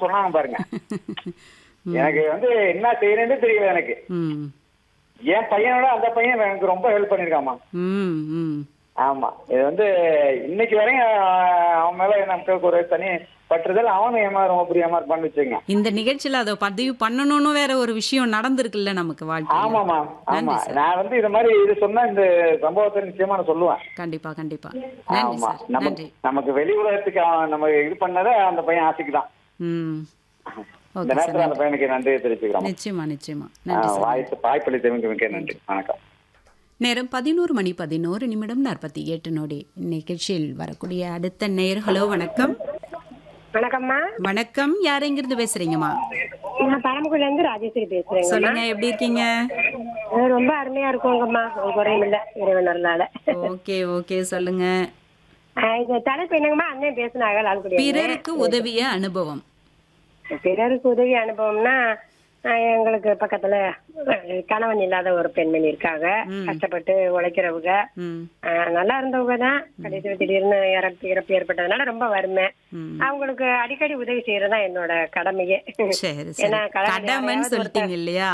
சொன்னாங்க பாருங்க எனக்கு வந்து என்ன செய்யணும்னு தெரியல எனக்கு ம் என் பையனோட அந்த பையன் எனக்கு ரொம்ப ஹெல்ப் பண்ணிருக்காமா ம் ம் ஆமா இது வந்து இன்னைக்கு வரையும் ஆஹ், அவன் மேல நமக்கு ஒரு தனி பற்றுதல் அவனும் ஏமா ரொம்ப பெரிய ஏமாறு பண்ணி வச்சுங்க இந்த நிகழ்ச்சியில அதை பதிவு பண்ணணும்னு வேற ஒரு விஷயம் நடந்திருக்குல்ல நமக்கு வாழ்க்கையில ஆமாமா ஆமா நன்றி சார் நான் வந்து இது மாதிரி இது சொன்னா இந்த சம்பவத்தை நிச்சயமா நான் சொல்லுவேன் கண்டிப்பா கண்டிப்பா நன்றி ஆமா சார் நம்ம நன்றி நமக்கு வெளி உலகத்துக்கு அவன் நம்ம இது பண்ணதை அந்த பையன் ஆசைக்குதான் ம் இந்த ஓகே நேரத்துல சார் அந்த பையனுக்கு நன்றியை தெரிவிச்சுக்கிறோம் நிச்சயமா நிச்சயமா நன்றி சார் வாய்ப்பு வாய்ப்பளித்தவங்க மிக்க நன்றி வணக்கம் நேரம் பதினோரு மணி பதினோரு நிமிடம் நாற்பத்தி எட்டு நொடி நிகழ்ச்சியில் வரக்கூடிய அடுத்த நேர் ஹலோ வணக்கம் வணக்கம்மா வணக்கம் யார் எங்கிருந்து பேசுறீங்கம்மா நான் பரமக்குடில இருந்து ராஜேஸ்வரி பேசுறேங்க சொல்லுங்க எப்படி இருக்கீங்க ரொம்ப அருமையா இருக்குங்கம்மா ஒரு குறையும் இல்ல இறைவனர்னால ஓகே ஓகே சொல்லுங்க இந்த தலைப்பு என்னங்கம்மா அண்ணன் பேசினாங்க லால்குடி பிறருக்கு உதவிய அனுபவம் பிறருக்கு உதவி அனுபவம்னா அஹ், எங்களுக்கு பக்கத்துல அஹ், கணவன் இல்லாத ஒரு பெண்மணி இருக்காங்க கஷ்டப்பட்டு உழைக்கிறவங்க ம் அஹ், நல்லா இருந்தவங்க தான் கடைசி திடீர்னு இறப்பு இறப்பு ஏற்பட்டதுனால ரொம்ப வறுமை ம். அவங்களுக்கு அடிக்கடி உதவி செய்யறதா என்னோட கடமையே சரி சரி ஏன்னா கடவுள் கடமைன்னு யாரையாவது சொல்லிட்டீங்க இல்லையா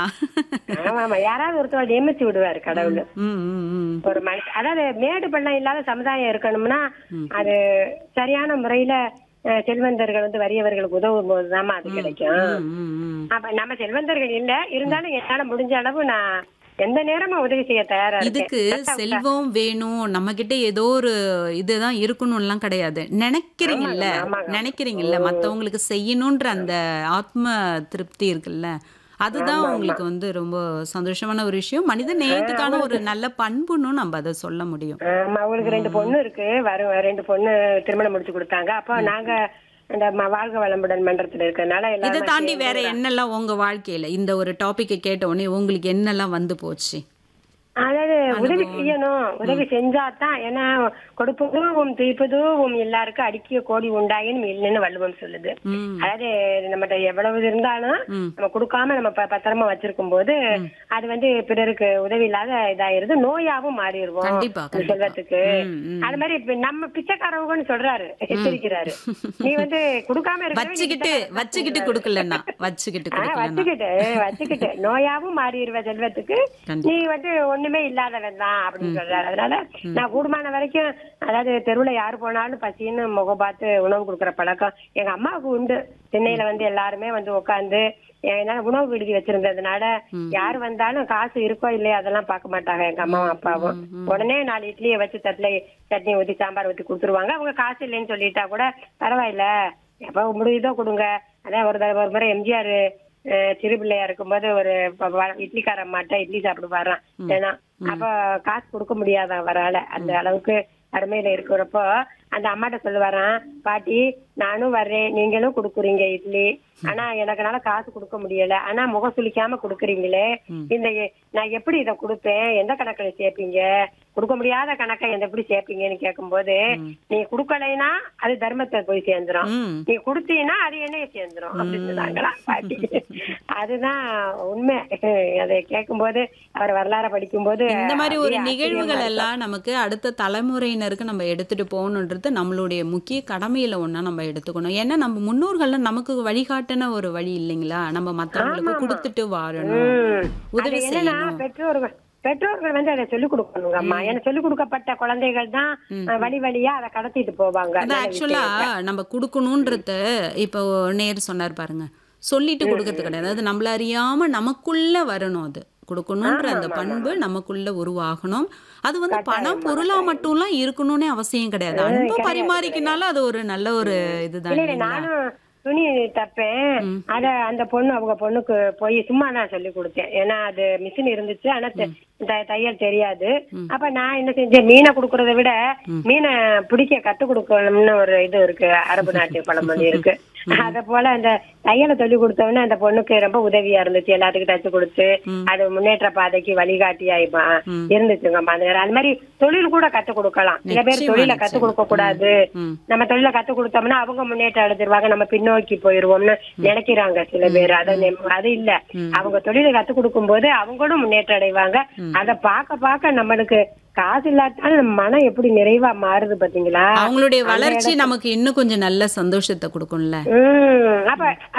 ஆமா ஆமா யாராவது ஒருத்தர் நியமிச்சு விடுவாரு கடவுள் ம் ம் ம் ஒரு மனுஷன் அதாவது மேடு பள்ளம் இல்லாத சமுதாயம் இருக்கணும்னா அது சரியான முறையில அஹ், செல்வந்தர்கள் வந்து வறியவர்களுக்கு உதவும் போதுதாம்மா அது கிடைக்கும் ம், ம், ம். அப்ப நம்ம செல்வந்தர்கள் இல்ல இருந்தாலும் என்னால முடிஞ்ச அளவு நான் எந்த நேரமும் உதவி செய்ய தயாரா இதுக்கு இருக்கேன் செல்வம் வேணும் நம்ம கிட்ட ஏதோ ஒரு இதுதான் இருக்கணும்லாம் கிடையாது நினைக்கிறீங்கல்ல நினைக்கிறீங்கல்ல மத்தவங்களுக்கு செய்யணும்ன்ற அந்த ஆத்ம திருப்தி இருக்குல்ல அதுதான் உங்களுக்கு வந்து ரொம்ப சந்தோஷமான ஒரு விஷயம் மனித நேயத்துக்கான ஒரு நல்ல பண்புன்னு நம்ம அதை சொல்ல முடியும் ஆமா அவங்களுக்கு ரெண்டு பொண்ணு இருக்கு வரும் ரெண்டு பொண்ணு திருமணம் முடிச்சு கொடுத்தாங்க அப்போ நாங்க இந்த ம- வாழ்க வளமுடன் மன்றத்துல இருக்கறனால இதை எல்லாரும் தாண்டி வேற என்னெல்லாம் உங்க வாழ்க்கையில இந்த ஒரு டாபிக்கை கேட்ட உடனே உங்களுக்கு என்னெல்லாம் வந்து போச்சு அதாவது உதவி செய்யணும் உதவி செஞ்சாதான் ஏன்னா கொடுப்பதும் தீர்ப்பதும் எல்லாருக்கும் அடிக்கிய கோடி உண்டாயின்னு இல்லைன்னு வள்ளுவம் சொல்லுது ம் அதாவது நம்மகிட்ட எவ்வளவு இருந்தாலும் நம்ம கொடுக்காம நம்ம ப- பத்திரமா வச்சிருக்கும் போது அது வந்து பிறருக்கு உதவி இல்லாத இதாயிருது நோயாவும் மாறிடுவோம் கண்டிப்பா, இந்த கண்டிப்பா. செல்வத்துக்கு ம், ம். அது மாதிரி இப்ப நம்ம பிச்சைக்காரவங்கன்னு சொல்றாரு எச்சரிக்கிறாரு நீ வந்து கொடுக்காம இருக்க வச்சுக்கிட்டு வச்சுக்கிட்டு கொடுக்கலன்னா வச்சுக்கிட்டு கொடுக்கலன்னா வச்சுக்கிட்டு வச்சுக்கிட்டு நோயாவும் மாறிடுவ செல்வத்துக்கு கண்டிப்பா. நீ வந்து ஒண்ணுமே இல்லாதவன் தான் அப்படின்னு சொல்றாரு அதனால நான் கூடுமான வரைக்கும் அதாவது தெருவுல யாரு போனாலும் பசின்னு முகம் பார்த்து உணவு கொடுக்குற பழக்கம் எங்க அம்மாவுக்கு உண்டு சென்னையில வந்து எல்லாருமே வந்து உட்காந்து என்னால உணவு விடுதி வச்சிருந்ததுனால யாரு வந்தாலும் காசு இருக்கோ இல்லையோ அதெல்லாம் பார்க்க மாட்டாங்க எங்க அம்மாவும் அப்பாவும் உடனே நாலு இட்லியை வச்சு தட்டுல சட்னி ஊத்தி சாம்பார் ஊத்தி கொடுத்துருவாங்க அவங்க காசு இல்லைன்னு சொல்லிட்டா கூட பரவாயில்ல எப்ப முடியுதோ கொடுங்க அதான் ஒரு தடவை ஒரு முறை எம்ஜிஆர் சிறு பிள்ளையா இருக்கும்போது ஒரு ப- வ- இட்லிக்கார அம்மாட்ட இட்லி சாப்பிட்டு வர்றான் ஏன்னா அப்ப காசு கொடுக்க முடியாதான் வரால அந்த அளவுக்கு அருமையில இருக்கிறப்போ அந்த அம்மாட்ட சொல்லுவாராம் பாட்டி நானும் வர்றேன் நீங்களும் கொடுக்குறீங்க இட்லி ஆனா எனக்குனால காசு கொடுக்க முடியல ஆனா முகம் சுளிக்காம கொடுக்குறீங்களே இந்த எ- நான் எப்படி இதை கொடுப்பேன் எந்த கணக்குல சேர்ப்பீங்க கொடுக்க முடியாத கணக்கை எந்த எப்படி சேர்ப்பீங்கன்னு கேட்கும்போது நீ கொடுக்கலைன்னா அது தர்மத்தை போய் சேர்ந்துரும் ம் நீ கொடுத்தீங்கன்னா அது என்னைய சேர்ந்துரும் அப்படின்னு சொன்னாங்களா பாட்டி அதுதான் உண்மை அதை கேட்கும்போது அவர் வரலாற படிக்கும்போது இந்த மாதிரி ஒரு அப்படியே நிகழ்வுகள் ஆச்சரியமா எல்லாம் நமக்கு அடுத்த தலைமுறையினருக்கு நம்ம எடுத்துட்டு போகணுன்றது நம்மளுடைய முக்கிய கடமையில ஒண்ணா நம்ம எடுத்துக்கணும் ஏன்னா நம்ம முன்னோர்கள்லாம் நமக்கு வழிகாட்டின ஒரு வழி இல்லைங்களா நம்ம மத்தவங்களுக்கு கொடுத்துட்டு வாழணும் ம். உதவி அது என்னன்னா செய்யணும் பெற்றோர்கள் பெற்றோர்கள் வந்து அதை சொல்லிக் கொடுக்கணுங்க அம்மா ஏன்னா சொல்லிக் கொடுக்கப்பட்ட குழந்தைகள் தான் அஹ், வழி வழியா அதை கடத்திட்டு போவாங்க அது நல்ல ஆக்சுவலா விஷயத்தை. நம்ம கொடுக்கணுன்றத இப்போ நேர் சொன்னார் பாருங்க சொல்லிட்டு கொடுக்கறது கிடையாது அதாவது நம்மள அறியாம நமக்குள்ள வரணும் அது கொடுக்கணுன்ற அந்த பண்பு நமக்குள்ள உருவாகணும் அது வந்து பணம் பொருளா மட்டும்லாம் இருக்கணும்னே அவசியம் கிடையாது அன்பு பரிமாறிக்கினாலும் அது ஒரு நல்ல ஒரு இதுதான் இல்ல இல்ல இல்லைங்களா நானும் துணி தப்பேன் அத அந்த பொண்ணு அவங்க பொண்ணுக்கு போய் சும்மா நான் சொல்லி கொடுத்தேன் ஏன்னா அது மிஷின் இருந்துச்சு ஆனா தெ- த- தையல் தெரியாது அப்ப நான் என்ன செஞ்சேன் மீனை குடுக்கறதை விட மீனை பிடிக்க கத்து கொடுக்கணும்னு ஒரு இது இருக்கு அரபு நாட்டு பழமொழி இருக்கு அத போல அந்த தையலை சொல்லி கொடுத்தவொடனே அந்த பொண்ணுக்கு ரொம்ப உதவியா இருந்துச்சு எல்லாத்துக்கும் தச்சு கொடுத்து அது முன்னேற்ற பாதைக்கு வழிகாட்டியா இப்ப இருந்துச்சுங்கம்மா அந்த நேரம். அது மாதிரி தொழில் கூட கத்து கொடுக்கலாம் சில பேர் நிச்சயமா, தொழில கத்து நிச்சயமா. கொடுக்க கூடாது ம். நம்ம தொழில கத்து கொடுத்தோம்னா அவங்க முன்னேற்றம் அடைஞ்சிருவாங்க நம்ம பின்னோக்கி போயிருவோம்னு நினைக்கிறாங்க சில பேர் அது நெம்- அது இல்ல அவங்க தொழிலை கத்து கொடுக்கும் போது அவங்களும் முன்னேற்றம் அடைவாங்க அத பார்க்க பார்க்க நம்மளுக்கு காசு இல்லாட்டாலும் நம்ம மனம் எப்படி நிறைவா மாறுது பாத்தீங்களா அவங்களுடைய வளர்ச்சி நமக்கு இன்னும் கொஞ்சம் நல்ல சந்தோஷத்தை கொடுக்கும்ல உம் அப்ப